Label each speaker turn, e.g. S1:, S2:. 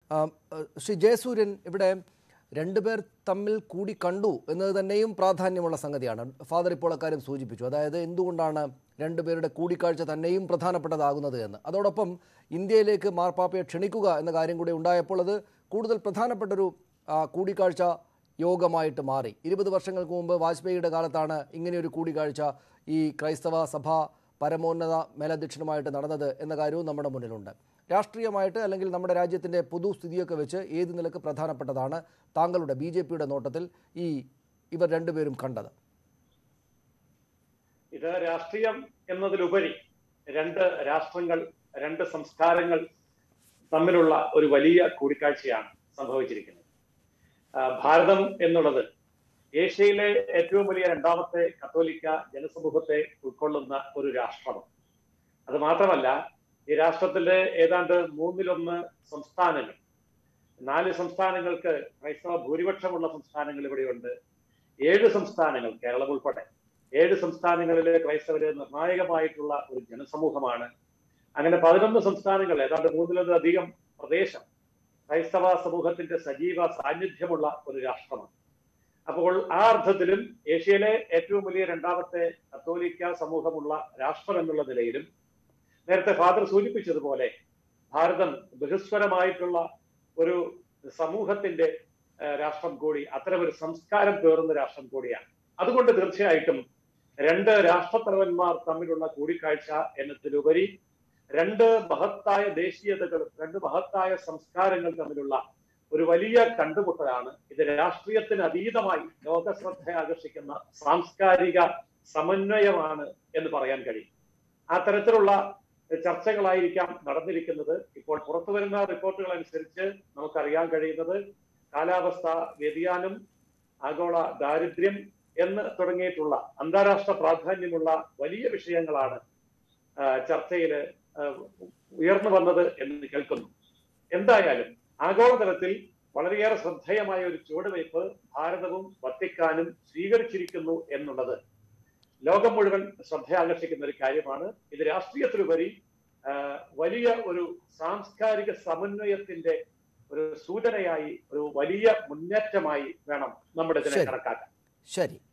S1: ആ, ആ, ശ്രീ ജയസൂര്യൻ ഇവിടെ രണ്ടുപേർ തമ്മിൽ കൂടി കണ്ടു എന്നത് തന്നെയും പ്രാധാന്യമുള്ള സംഗതിയാണ് ഫാദർ ഇപ്പോൾ അക്കാര്യം സൂചിപ്പിച്ചു അതായത് എന്തുകൊണ്ടാണ് രണ്ടുപേരുടെ കൂടിക്കാഴ്ച തന്നെയും പ്രധാനപ്പെട്ടതാകുന്നത് എന്ന് അതോടൊപ്പം ഇന്ത്യയിലേക്ക് മാർപ്പാപ്പയെ ക്ഷണിക്കുക എന്ന കാര്യം കൂടി ഉണ്ടായപ്പോൾ അത് കൂടുതൽ പ്രധാനപ്പെട്ടൊരു ആ, കൂടിക്കാഴ്ച യോഗമായിട്ട് മാറി ഇരുപത് വർഷങ്ങൾക്ക് മുമ്പ് വാജ്പേയിയുടെ കാലത്താണ് ഇങ്ങനെയൊരു കൂടിക്കാഴ്ച ഈ ക്രൈസ്തവ സഭ പരമോന്നത മേലധ്യക്ഷനുമായിട്ട് നടന്നത് എന്ന കാര്യവും നമ്മുടെ മുന്നിലുണ്ട് രാഷ്ട്രീയമായിട്ട് അല്ലെങ്കിൽ നമ്മുടെ രാജ്യത്തിൻ്റെ പൊതുസ്ഥിതിയൊക്കെ വെച്ച് ഏത് നിലക്ക് പ്രധാനപ്പെട്ടതാണ് താങ്കളുടെ ബി ജെ പിയുടെ നോട്ടത്തിൽ ഈ ഇവർ രണ്ടുപേരും കണ്ടത്
S2: ഇത് രാഷ്ട്രീയം എന്നതിലുപരി രണ്ട് രാഷ്ട്രങ്ങൾ രണ്ട് സംസ്കാരങ്ങൾ തമ്മിലുള്ള ഒരു വലിയ കൂടിക്കാഴ്ചയാണ് സംഭവിച്ചിരിക്കുന്നത് ആ, ഭാരതം എന്നുള്ളത് ഏഷ്യയിലെ ഏറ്റവും വലിയ രണ്ടാമത്തെ കത്തോലിക്ക ജനസമൂഹത്തെ ഉൾക്കൊള്ളുന്ന ഒരു രാഷ്ട്രമാണ് അത് മാത്രമല്ല ഈ രാഷ്ട്രത്തിലെ ഏതാണ്ട് മൂന്നിലൊന്ന് സംസ്ഥാനങ്ങൾ നാല് സംസ്ഥാനങ്ങൾക്ക് ക്രൈസ്തവ ഭൂരിപക്ഷമുള്ള സംസ്ഥാനങ്ങൾ ഇവിടെയുണ്ട് ഏഴ് സംസ്ഥാനങ്ങൾ കേരളം ഉൾപ്പെടെ ഏഴ് സംസ്ഥാനങ്ങളിലെ ക്രൈസ്തവര് നിർണായകമായിട്ടുള്ള ഒരു ജനസമൂഹമാണ് അങ്ങനെ പതിനൊന്ന് സംസ്ഥാനങ്ങൾ ഏതാണ്ട് മൂന്നിലധികം പ്രദേശം ക്രൈസ്തവ സമൂഹത്തിന്റെ സജീവ സാന്നിധ്യമുള്ള ഒരു രാഷ്ട്രമാണ് അപ്പോൾ ആ അർത്ഥത്തിലും ഏഷ്യയിലെ ഏറ്റവും വലിയ രണ്ടാമത്തെ കത്തോലിക്ക സമൂഹമുള്ള രാഷ്ട്രം എന്നുള്ള നിലയിലും നേരത്തെ ഫാദർ സൂചിപ്പിച്ചതുപോലെ ഭാരതം ബഹുസ്വരമായിട്ടുള്ള ഒരു സമൂഹത്തിന്റെ ഏഹ്, രാഷ്ട്രം കൂടി അത്തരമൊരു സംസ്കാരം പേറുന്ന രാഷ്ട്രം കൂടിയാണ് അതുകൊണ്ട് തീർച്ചയായിട്ടും രണ്ട് രാഷ്ട്രത്തലവന്മാർ തമ്മിലുള്ള കൂടിക്കാഴ്ച എന്നതിലുപരി രണ്ട് മഹത്തായ ദേശീയതകളും രണ്ട് മഹത്തായ സംസ്കാരങ്ങൾ തമ്മിലുള്ള ഒരു വലിയ കണ്ടുമുട്ടലാണ് ഇത് രാഷ്ട്രീയത്തിന് അതീതമായി ലോക ശ്രദ്ധ ആകർഷിക്കുന്ന സാംസ്കാരിക സമന്വയമാണ് എന്ന് പറയാൻ കഴിയും ആ തരത്തിലുള്ള ചർച്ചകളായിരിക്കാം നടന്നിരിക്കുന്നത് ഇപ്പോൾ പുറത്തു വരുന്ന റിപ്പോർട്ടുകൾ അനുസരിച്ച് നമുക്കറിയാൻ കഴിയുന്നത് കാലാവസ്ഥ വ്യതിയാനം ആഗോള ദാരിദ്ര്യം എന്ന് തുടങ്ങിയിട്ടുള്ള അന്താരാഷ്ട്ര പ്രാധാന്യമുള്ള വലിയ വിഷയങ്ങളാണ് ആ, ചർച്ചയില് ആ, ഉയർന്നു വന്നത് എന്ന് കേൾക്കുന്നു എന്തായാലും ആഗോളതലത്തിൽ വളരെയേറെ ശ്രദ്ധേയമായ ഒരു ചുവടുവയ്പ് ഭാരതവും വത്തിക്കാനും സ്വീകരിച്ചിരിക്കുന്നു എന്നുള്ളത് ലോകം മുഴുവൻ ശ്രദ്ധ ആകർഷിക്കുന്ന ഒരു കാര്യമാണ് ഇത് രാഷ്ട്രീയത്തിലുപരി ആ, വലിയ ഒരു സാംസ്കാരിക സമന്വയത്തിന്റെ ഒരു സൂചനയായി ഒരു വലിയ മുന്നേറ്റമായി വേണം നമ്മുടെ ഇതിനെ
S1: ശരി.
S2: കണക്കാക്കാൻ
S1: ശരി